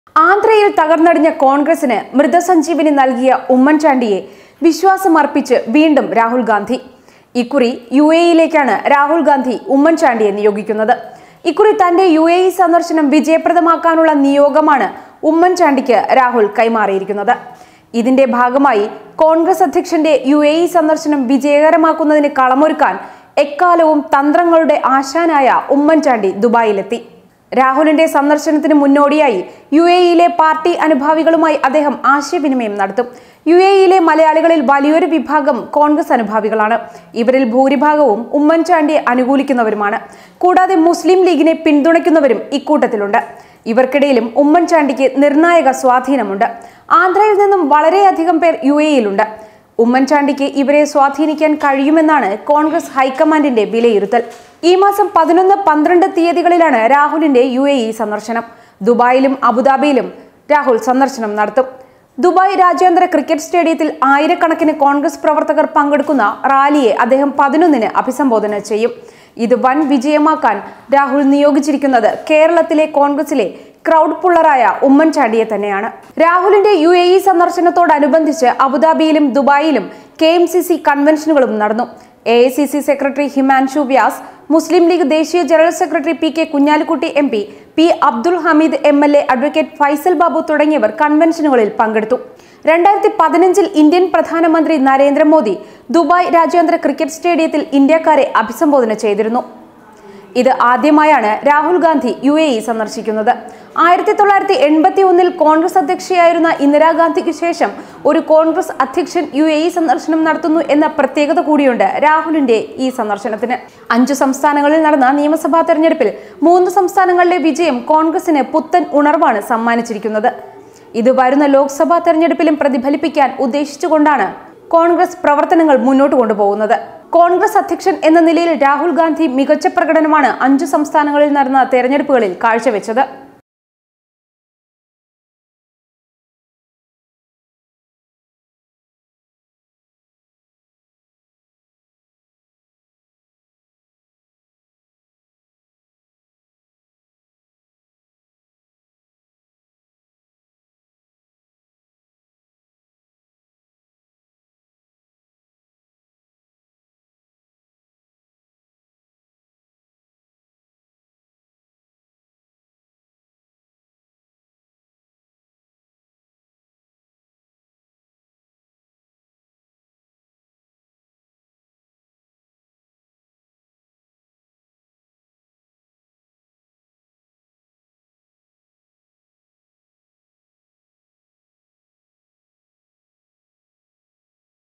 ആന്ധ്രയിൽ തകർന്നടിഞ്ഞ കോൺഗ്രസിന് മൃതസഞ്ജീവനി നൽകിയ ഉമ്മൻചാണ്ടിയെ വിശ്വാസമർപ്പിച്ച് വീണ്ടും രാഹുൽ ഗാന്ധി ഇക്കുറി യു എയിലേക്കാണ് രാഹുൽ ഗാന്ധി ഉമ്മൻചാണ്ടിയെ നിയോഗിക്കുന്നത് ഇക്കുറി തന്റെ യു എ ഇ സന്ദർശനം വിജയപ്രദമാക്കാനുള്ള നിയോഗമാണ് ഉമ്മൻചാണ്ടിക്ക് രാഹുൽ കൈമാറിയിരിക്കുന്നത് ഇതിന്റെ ഭാഗമായി കോൺഗ്രസ് അധ്യക്ഷന്റെ യു എ ഇ സന്ദർശനം വിജയകരമാക്കുന്നതിന് കളമൊരുക്കാൻ എക്കാലവും തന്ത്രങ്ങളുടെ ആശാനായ ഉമ്മൻചാണ്ടി ദുബായിലെത്തി രാഹുലിന്റെ സന്ദർശനത്തിന് മുന്നോടിയായി യു എയിലെ പാർട്ടി അനുഭാവികളുമായി അദ്ദേഹം ആശയവിനിമയം നടത്തും യു എയിലെ മലയാളികളിൽ വലിയൊരു വിഭാഗം കോൺഗ്രസ് അനുഭാവികളാണ് ഇവരിൽ ഭൂരിഭാഗവും ഉമ്മൻചാണ്ടിയെ അനുകൂലിക്കുന്നവരുമാണ് കൂടാതെ മുസ്ലിം ലീഗിനെ പിന്തുണയ്ക്കുന്നവരും ഇക്കൂട്ടത്തിലുണ്ട് ഇവർക്കിടയിലും ഉമ്മൻചാണ്ടിക്ക് നിർണായക സ്വാധീനമുണ്ട് ആന്ധ്രയിൽ നിന്നും വളരെയധികം പേർ യു എയിലുണ്ട് ഉമ്മൻചാണ്ടിക്ക് ഇവരെ സ്വാധീനിക്കാൻ കഴിയുമെന്നാണ് കോൺഗ്രസ് ഹൈക്കമാൻഡിന്റെ വിലയിരുത്തൽ ഈ മാസം പതിനൊന്ന് പന്ത്രണ്ട് തീയതികളിലാണ് രാഹുലിന്റെ യു എ ഇ സന്ദർശനം ദുബായിലും അബുദാബിയിലും രാഹുൽ സന്ദർശനം നടത്തും ദുബായ് രാജ്യാന്തര ക്രിക്കറ്റ് സ്റ്റേഡിയത്തിൽ ആയിരക്കണക്കിന് കോൺഗ്രസ് പ്രവർത്തകർ പങ്കെടുക്കുന്ന റാലിയെ അദ്ദേഹം പതിനൊന്നിന് അഭിസംബോധന ചെയ്യും ഇത് വൻ വിജയമാക്കാൻ രാഹുൽ നിയോഗിച്ചിരിക്കുന്നത് കേരളത്തിലെ കോൺഗ്രസിലെ ക്രൗഡ് പുള്ളറായ ഉമ്മൻചാണ്ടിയെ തന്നെയാണ് രാഹുലിന്റെ യു എ ഇ സന്ദർശനത്തോടനുബന്ധിച്ച് അബുദാബിയിലും ദുബായിലും കെ എം സി സി കൺവെൻഷനുകളും നടന്നു A I C C secretary Himanshu Vyas Muslim League ദേശീയ general secretary P K Kunhalikutty M P P Abdul Hameed M L A advocate Faisal Babu തുടങ്ങിയവർ കൺവെൻഷനുകളിൽ പങ്കെടുത്തു രണ്ടായിരത്തി പതിനഞ്ചിൽ ഇന്ത്യൻ പ്രധാനമന്ത്രി നരേന്ദ്രമോദി ദുബായ് രാജ്യാന്തര ക്രിക്കറ്റ് സ്റ്റേഡിയത്തിൽ ഇന്ത്യക്കാരെ അഭിസംബോധന ചെയ്തിരുന്നു ഇത് ആദ്യമായാണ് Rahul Gandhi U A E സന്ദർശിക്കുന്നത് ആയിരത്തി തൊള്ളായിരത്തി എൺപത്തി ഒന്നിൽ കോൺഗ്രസ് അധ്യക്ഷയായിരുന്ന ഇന്ദിരാഗാന്ധിക്ക് ശേഷം ഒരു കോൺഗ്രസ് അധ്യക്ഷൻ യു എ ഇ സന്ദർശനം നടത്തുന്നു എന്ന പ്രത്യേകത കൂടിയുണ്ട് രാഹുലിന്റെ ഈ സന്ദർശനത്തിന് അഞ്ചു സംസ്ഥാനങ്ങളിൽ നടന്ന നിയമസഭാ തെരഞ്ഞെടുപ്പിൽ മൂന്ന് സംസ്ഥാനങ്ങളിലെ വിജയം കോൺഗ്രസിന് പുത്തൻ ഉണർവാണ് സമ്മാനിച്ചിരിക്കുന്നത് ഇത് വരുന്ന ലോക്സഭാ തെരഞ്ഞെടുപ്പിലും പ്രതിഫലിപ്പിക്കാൻ ഉദ്ദേശിച്ചുകൊണ്ടാണ് കോൺഗ്രസ് പ്രവർത്തനങ്ങൾ മുന്നോട്ട് കൊണ്ടുപോകുന്നത് കോൺഗ്രസ് അധ്യക്ഷൻ എന്ന നിലയിൽ രാഹുൽ ഗാന്ധി മികച്ച പ്രകടനമാണ് അഞ്ചു സംസ്ഥാനങ്ങളിൽ നടന്ന തെരഞ്ഞെടുപ്പുകളിൽ കാഴ്ചവെച്ചത്